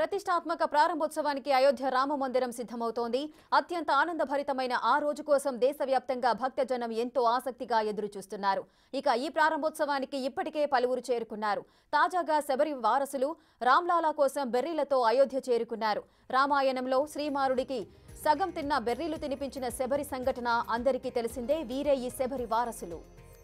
ప్రతిష్టాత్మక ప్రారంభోత్సవానికి అయోధ్య రామ మందిరం సిద్ధమవుతోంది అత్యంత ఆనందభరితమైన ఆ రోజు కోసం దేశవ్యాప్తంగా భక్తజనం ఎంతో ఆసక్తిగా ఎదురుచూస్తున్నారు ఇక ఈ ప్రారంభోత్సవానికి ఇప్పటికే పలువురు చేరుకున్నారు తాజాగా శబరి వారసులు రామ్లాలా కోసం బెర్రీలతో అయోధ్య చేరుకున్నారు రామాయణంలో శ్రీమారుడికి సగం తిన్న బెర్రీలు తినిపించిన శబరి సంఘటన అందరికీ తెలిసిందే వీరే ఈ శబరి వారసులు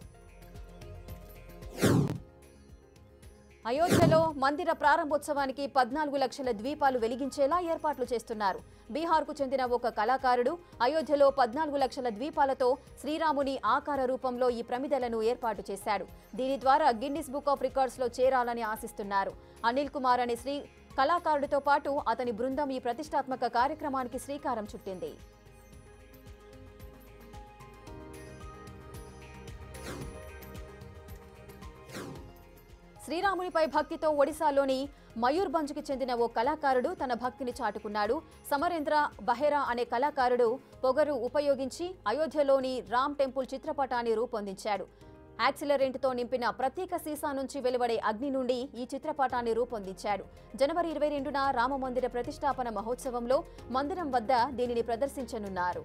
అయోధ్యలో మందిర ప్రారంభోత్సవానికి పద్నాలుగు లక్షల ద్వీపాలు వెలిగించేలా ఏర్పాట్లు చేస్తున్నారు బీహార్కు చెందిన ఒక కళాకారుడు అయోధ్యలో పద్నాలుగు లక్షల ద్వీపాలతో శ్రీరాముని ఆకార రూపంలో ఈ ప్రమిదలను ఏర్పాటు చేశాడు దీని ద్వారా గిన్నిస్ బుక్ ఆఫ్ రికార్డ్స్లో చేరాలని ఆశిస్తున్నారు అనిల్ కుమార్ అనే శ్రీ కళాకారుడితో పాటు అతని బృందం ఈ ప్రతిష్టాత్మక కార్యక్రమానికి శ్రీకారం చుట్టింది శ్రీరామునిపై భక్తితో ఒడిశాలోని మయూర్భంజ్కి చెందిన ఓ కళాకారుడు తన భక్తిని చాటుకున్నాడు సమరేంద్ర బహెరా అనే కళాకారుడు పొగరు ఉపయోగించి అయోధ్యలోని రామ్ టెంపుల్ చిత్రపటాన్ని రూపొందించాడు యాక్సిలరెంట్తో నింపిన ప్రత్యేక సీసా నుంచి వెలువడే అగ్ని నుండి ఈ చిత్రపటాన్ని రూపొందించాడు జనవరి ఇరవై రెండున రామమందిర ప్రతిష్టాపన మహోత్సవంలో మందిరం వద్ద దీనిని ప్రదర్శించనున్నారు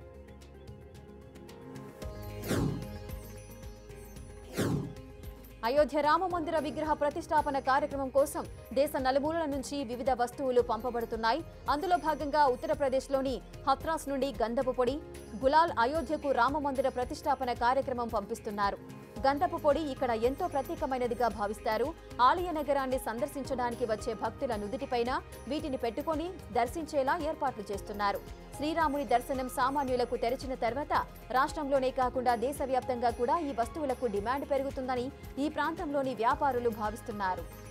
అయోధ్య రామ మందిర విగ్రహ ప్రతిష్టాపన కార్యక్రమం కోసం దేశ నలుమూలల నుంచి వివిధ వస్తువులు పంపబడుతున్నాయి అందులో భాగంగా ఉత్తరప్రదేశ్లోని హత్రాస్ నుండి గంధపు పొడి గులాల్ అయోధ్యకు రామ మందిర ప్రతిష్టాపన కార్యక్రమం పంపిస్తున్నారు గంధపు పొడి ఇక్కడ ఎంతో ప్రత్యేకమైనదిగా భావిస్తారు ఆలయ నగరాన్ని సందర్శించడానికి వచ్చే భక్తుల నుదుటిపైన వీటిని పెట్టుకొని దర్శించేలా ఏర్పాట్లు చేస్తున్నారు శ్రీరాముని దర్శనం సామాన్యులకు తెరిచిన తర్వాత రాష్ట్రంలోనే కాకుండా దేశవ్యాప్తంగా కూడా ఈ వస్తువులకు డిమాండ్ పెరుగుతుందని ఈ ప్రాంతంలోని వ్యాపారులు భావిస్తున్నారు